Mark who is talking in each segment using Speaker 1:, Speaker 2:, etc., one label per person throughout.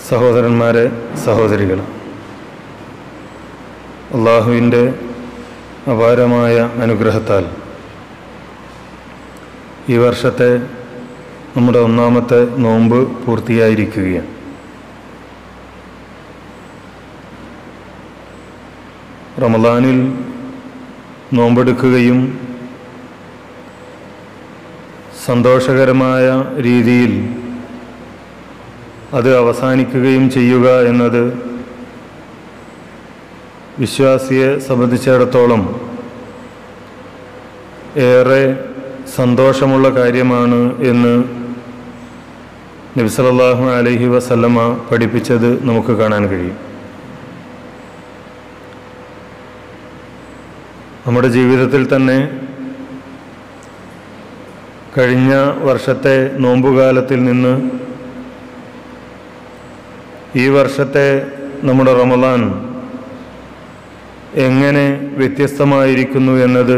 Speaker 1: സഹോദരന്മാരെ സഹോദരികൾ അള്ളാഹുവിൻ്റെ അപാരമായ അനുഗ്രഹത്താൽ ഈ വർഷത്തെ നമ്മുടെ ഒന്നാമത്തെ നോമ്പ് പൂർത്തിയായിരിക്കുകയാണ് റമദാനിൽ നോമ്പെടുക്കുകയും സന്തോഷകരമായ രീതിയിൽ അത് അവസാനിക്കുകയും ചെയ്യുക എന്നത് വിശ്വാസിയെ സംബന്ധിച്ചിടത്തോളം ഏറെ സന്തോഷമുള്ള കാര്യമാണ് എന്ന് നബിസലല്ലാഹു അലൈഹി വസല്ലമ പഠിപ്പിച്ചത് നമുക്ക് കാണാൻ കഴിയും നമ്മുടെ ജീവിതത്തിൽ തന്നെ കഴിഞ്ഞ വർഷത്തെ നോമ്പുകാലത്തിൽ നിന്ന് ഈ വർഷത്തെ നമ്മുടെ റമദാൻ എങ്ങനെ വ്യത്യസ്തമായിരിക്കുന്നു എന്നത്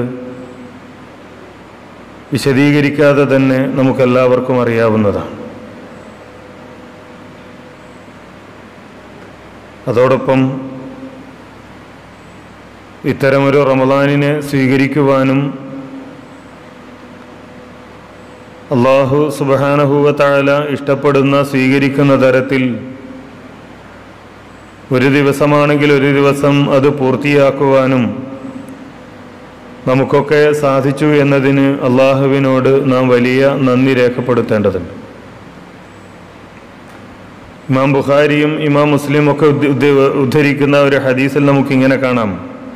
Speaker 1: വിശദീകരിക്കാതെ തന്നെ നമുക്കെല്ലാവർക്കും അറിയാവുന്നതാണ് അതോടൊപ്പം ഇത്തരമൊരു റമദാനിനെ സ്വീകരിക്കുവാനും അള്ളാഹു സുബഹാനഹൂവത്തായ ഇഷ്ടപ്പെടുന്ന സ്വീകരിക്കുന്ന തരത്തിൽ ഒരു ദിവസമാണെങ്കിൽ ഒരു ദിവസം അത് പൂർത്തിയാക്കുവാനും നമുക്കൊക്കെ സാധിച്ചു എന്നതിന് അള്ളാഹുവിനോട് നാം വലിയ നന്ദി രേഖപ്പെടുത്തേണ്ടതുണ്ട് ഇമാം ബുഖാരിയും ഇമാം മുസ്ലിം ഒക്കെ ഉദ്ധരിക്കുന്ന ഒരു ഹദീസിൽ നമുക്കിങ്ങനെ കാണാം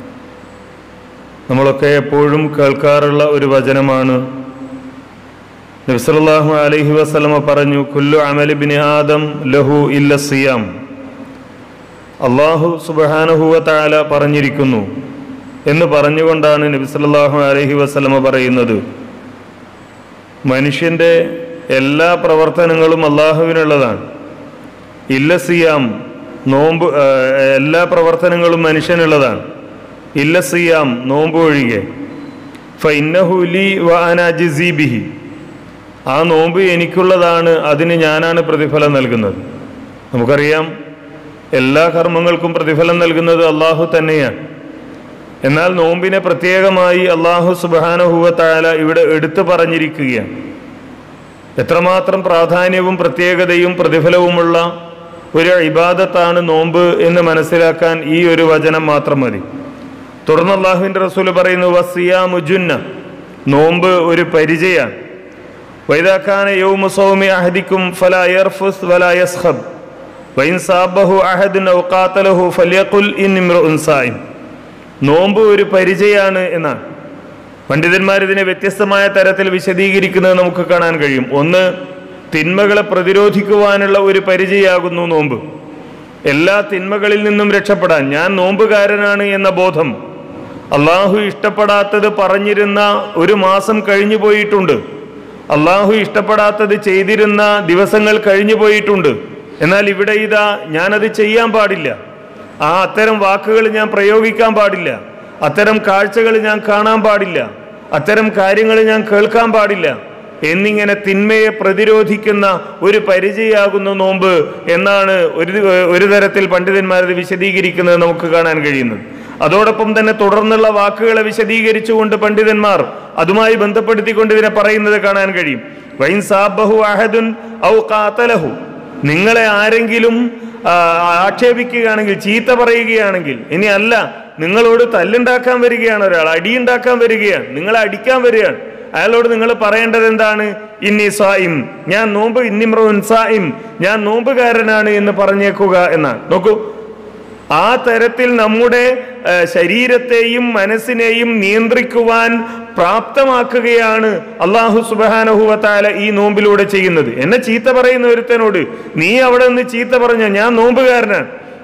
Speaker 1: നമ്മളൊക്കെ എപ്പോഴും കേൾക്കാറുള്ള ഒരു വചനമാണ് നബ്സലാഹു അലൈഹി വസ്ലമ പറഞ്ഞു കുല്ലു അമലിബിന് ആദം ലഹു ഇല്ല സിയാം അള്ളാഹു സുബഹാനഹുവ താല പറഞ്ഞിരിക്കുന്നു എന്ന് പറഞ്ഞുകൊണ്ടാണ് നബിസല്ലാഹു അലൈഹി വസ്ലമ പറയുന്നത് മനുഷ്യൻ്റെ എല്ലാ പ്രവർത്തനങ്ങളും അള്ളാഹുവിനുള്ളതാണ് ഇല്ല സിയാം നോമ്പ് എല്ലാ പ്രവർത്തനങ്ങളും മനുഷ്യനുള്ളതാണ് ഇല്ല സിയാം നോമ്പ് ഒഴികെ ഫൈനഹുലി വാനാജിബിഹി ആ നോമ്പ് എനിക്കുള്ളതാണ് അതിന് ഞാനാണ് പ്രതിഫലം നൽകുന്നത് നമുക്കറിയാം എല്ലാ കർമ്മങ്ങൾക്കും പ്രതിഫലം നൽകുന്നത് അള്ളാഹു തന്നെയാണ് എന്നാൽ നോമ്പിനെ പ്രത്യേകമായി അള്ളാഹു സുബാനഹുവത്തായ ഇവിടെ എടുത്തു പറഞ്ഞിരിക്കുകയാണ് എത്രമാത്രം പ്രാധാന്യവും പ്രത്യേകതയും പ്രതിഫലവുമുള്ള ഒരു ഇബാദത്താണ് നോമ്പ് എന്ന് മനസ്സിലാക്കാൻ ഈ ഒരു വചനം മാത്രം മതി തുടർന്ന് അള്ളാഹുവിൻ്റെ റസൂൽ പറയുന്നു വസിയാമുജുന്ന നോമ്പ് ഒരു പരിചയാണ് വൈദാഖാന യൗമു സൗമി അഹദിക്കും ഫല യർഫുസ് വല യസ്ഹബ് വൈൻ സാബഹു അഹദിൻ ഔ ഖാതലഹു ഫലിയഖുൽ ഇന്നിമ്രുഉൻ സായിം നോമ്പ് ഒരു പരിചയാണ് എന്നാണ് പണ്ഡിതന്മാർ ഇതിനെ വ്യത്യസ്തമായ തരത്തിൽ വിശദീകരിക്കുന്നത് നമുക്ക് കാണാൻ കഴിയും ഒന്ന് തിന്മകളെ പ്രതിരോധിക്കുവാനുള്ള ഒരു പരിചയമാകുന്നു നോമ്പ് എല്ലാ തിന്മകളിൽ നിന്നും രക്ഷപ്പെടാൻ ഞാൻ നോമ്പുകാരനാണ് എന്ന ബോധം അള്ളാഹു ഇഷ്ടപ്പെടാത്തത് പറഞ്ഞിരുന്ന ഒരു മാസം കഴിഞ്ഞു പോയിട്ടുണ്ട് അള്ളാഹു ഇഷ്ടപ്പെടാത്തത് ചെയ്തിരുന്ന ദിവസങ്ങൾ കഴിഞ്ഞു പോയിട്ടുണ്ട് എന്നാൽ ഇവിടെ ഇതാ ഞാനത് ചെയ്യാൻ പാടില്ല ആ അത്തരം വാക്കുകൾ ഞാൻ പ്രയോഗിക്കാൻ പാടില്ല അത്തരം കാഴ്ചകൾ ഞാൻ കാണാൻ പാടില്ല അത്തരം കാര്യങ്ങൾ ഞാൻ കേൾക്കാൻ പാടില്ല എന്നിങ്ങനെ തിന്മയെ പ്രതിരോധിക്കുന്ന ഒരു പരിചയമാകുന്ന നോമ്പ് എന്നാണ് ഒരു ഒരു തരത്തിൽ പണ്ഡിതന്മാരത് വിശദീകരിക്കുന്നത് നമുക്ക് കാണാൻ കഴിയുന്നത് അതോടൊപ്പം തന്നെ തുടർന്നുള്ള വാക്കുകളെ വിശദീകരിച്ചുകൊണ്ട് പണ്ഡിതന്മാർ അതുമായി ബന്ധപ്പെടുത്തിക്കൊണ്ട് ഇതിനെ പറയുന്നത് കാണാൻ കഴിയും വൈൻ സാബഹു അഹദുൻ ഔ കാത്തലഹു നിങ്ങളെ ആരെങ്കിലും ആക്ഷേപിക്കുകയാണെങ്കിൽ ചീത്ത പറയുകയാണെങ്കിൽ ഇനി അല്ല നിങ്ങളോട് തല്ലുണ്ടാക്കാൻ വരികയാണ് ഒരാൾ അടിയുണ്ടാക്കാൻ വരികയാണ് നിങ്ങളെ അടിക്കാൻ വരികയാണ് അയാളോട് നിങ്ങൾ പറയേണ്ടത് എന്താണ് ഇന്നി സായിം ഞാൻ നോമ്പ് ഇന്നിമ്രോൻ സായിം ഞാൻ നോമ്പുകാരനാണ് എന്ന് പറഞ്ഞേക്കുക എന്നാണ് നോക്കൂ ആ തരത്തിൽ നമ്മുടെ ശരീരത്തെയും മനസ്സിനെയും നിയന്ത്രിക്കുവാൻ പ്രാപ്തമാക്കുകയാണ് അള്ളാഹു സുബാനഹുവത്താല ഈ നോമ്പിലൂടെ ചെയ്യുന്നത് എന്നെ ചീത്ത പറയുന്ന ഒരുത്തനോട് നീ അവിടെ നിന്ന് ചീത്ത പറഞ്ഞ ഞാൻ നോമ്പുകാരനാണ്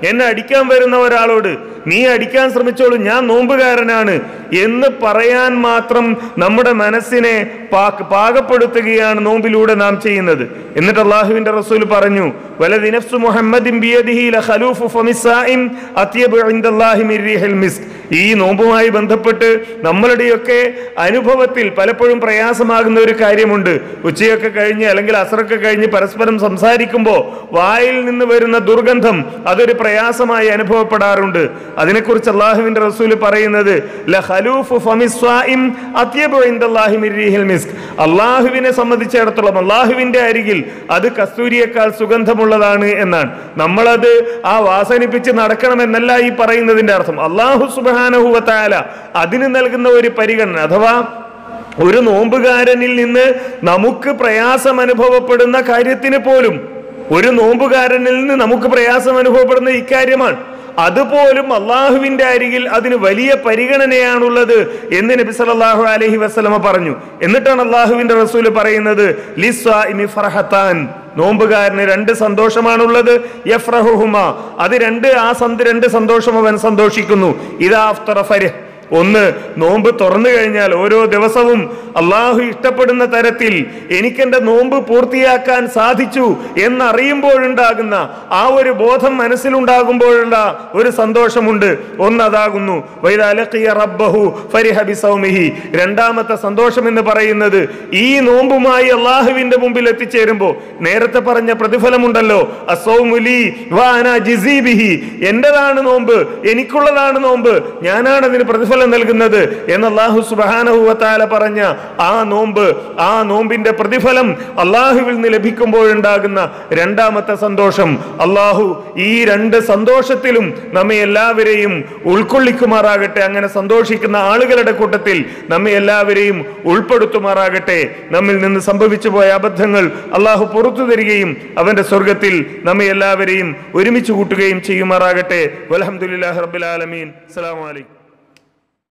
Speaker 1: എന്നെ അടിക്കാൻ വരുന്ന ഒരാളോട് നീ അടിക്കാൻ ശ്രമിച്ചോളൂ ഞാൻ നോമ്പുകാരനാണ് എന്ന് പറയാൻ മാത്രം നമ്മുടെ മനസ്സിനെ പാക- പാകപ്പെടുത്തുകയാണ് നോമ്പിലൂടെ നാം ചെയ്യുന്നത് എന്നിട്ട് അള്ളാഹുവിന്റെ റസൂൽ പറഞ്ഞു വലദി നഫ്സു മുഹമ്മദിൻ ബിയദിഹി ലഖലൂഫു ഫമിസ്സായിം അത്യബു ഇൻദല്ലാഹി മിൻ റീഹിൽ മിസ്ക് ഈ നോമ്പുമായി ബന്ധപ്പെട്ട് നമ്മളുടെയൊക്കെ അനുഭവത്തിൽ പലപ്പോഴും പ്രയാസമാകുന്ന ഒരു കാര്യമുണ്ട് ഉച്ചയൊക്കെ കഴിഞ്ഞ് അല്ലെങ്കിൽ അസറൊക്കെ കഴിഞ്ഞ് പരസ്പരം സംസാരിക്കുമ്പോൾ വായിൽ നിന്ന് വരുന്ന ദുർഗന്ധം അതൊരു പ്രയാസമായി അനുഭവപ്പെടാറുണ്ട് അതിനെക്കുറിച്ച് അള്ളാഹുവിന്റെ റസൂല് പറയുന്നത് ലഖലൂഫു ഫമിസ്വാഇം അത്യബു ഇൻദല്ലാഹി മിൻ റീഹിൽ മിസ്ക് അള്ളാഹുവിനെ സംബന്ധിച്ചിടത്തോളം അള്ളാഹുവിന്റെ അരികിൽ അത് കസ്തൂരിയേക്കാൾ സുഗന്ധമുള്ളതാണ് എന്നാണ് നമ്മളത് ആ വാസനിപ്പിച്ച് നടക്കണമെന്നല്ല ഈ പറയുന്നതിന്റെ അർത്ഥം അള്ളാഹു സുബാനഹുവത്തായ അതിന് നൽകുന്ന ഒരു പരിഗണന അഥവാ ഒരു നോമ്പുകാരനിൽ നിന്ന് നമുക്ക് പ്രയാസം അനുഭവപ്പെടുന്ന കാര്യത്തിന് പോലും ഒരു നോമ്പുകാരനിൽ നിന്ന് നമുക്ക് പ്രയാസം അനുഭവപ്പെടുന്ന ഇക്കാര്യമാണ് അതുപോലും അള്ളാഹുവിന്റെ അരികിൽ അതിന് വലിയ പരിഗണനയാണുള്ളത് എന്ന് നബി സല്ലല്ലാഹു അലൈഹി വസല്ലമ പറഞ്ഞു എന്നിട്ടാണ് അള്ളാഹുവിന്റെ റസൂല് പറയുന്നത് ലിസ്വാഇമി ഫർഹത്താൻ നോമ്പുകാരന് രണ്ട് സന്തോഷമാണുള്ളത് യഫ്രഹുഹുമ അത് രണ്ട് ആ സന്ത് രണ്ട് സന്തോഷം അവൻ സന്തോഷിക്കുന്നു ഇതാ അഫ്തറ ഫരിഹ് ഒന്ന് നോമ്പ് തുറന്നു കഴിഞ്ഞാൽ ഓരോ ദിവസവും അള്ളാഹു ഇഷ്ടപ്പെടുന്ന തരത്തിൽ എനിക്കെന്റെ നോമ്പ് പൂർത്തിയാക്കാൻ സാധിച്ചു എന്നറിയുമ്പോഴുണ്ടാകുന്ന ആ ഒരു ബോധം മനസ്സിലുണ്ടാകുമ്പോഴുള്ള ഒരു സന്തോഷമുണ്ട് ഒന്നതാകുന്നു വൈദാലഖിയ റബ്ബഹു ഫരിഹ ബിസൗമിഹി രണ്ടാമത്തെ സന്തോഷം എന്ന് പറയുന്നത് ഈ നോമ്പുമായി അള്ളാഹുവിന്റെ മുമ്പിൽ എത്തിച്ചേരുമ്പോൾ നേരത്തെ പറഞ്ഞ പ്രതിഫലമുണ്ടല്ലോ അസൗമുലി വാന ജിസീബിഹി എന്റേതാണ് നോമ്പ് എനിക്കുള്ളതാണ് നോമ്പ് ഞാനാണ് അതിന് പ്രതിഫലം നൽകുന്നത് എന്ന് അള്ളാഹു സുബാനഹുവത്താല പറഞ്ഞ ആ നോമ്പ് ആ നോമ്പിന്റെ പ്രതിഫലം അള്ളാഹുവിൽ നിന്ന് ലഭിക്കുമ്പോഴുണ്ടാകുന്ന രണ്ടാമത്തെ സന്തോഷം അള്ളാഹു ഈ രണ്ട് സന്തോഷത്തിലും നമ്മെ എല്ലാവരെയും ഉൾക്കൊള്ളിക്കുമാറാകട്ടെ അങ്ങനെ സന്തോഷിക്കുന്ന ആളുകളുടെ കൂട്ടത്തിൽ നമ്മെ എല്ലാവരെയും ഉൾപ്പെടുത്തുമാറാകട്ടെ നമ്മിൽ നിന്ന് സംഭവിച്ചു പോയ അബദ്ധങ്ങൾ അള്ളാഹു പുറത്തു തരികയും അവന്റെ സ്വർഗത്തിൽ നമ്മെ എല്ലാവരെയും ഒരുമിച്ച് കൂട്ടുകയും ചെയ്യുമാറാകട്ടെ വലഹമുല്ലാ റബ്ബുലാലമീൻ അസ്സലാമു അലൈക്കും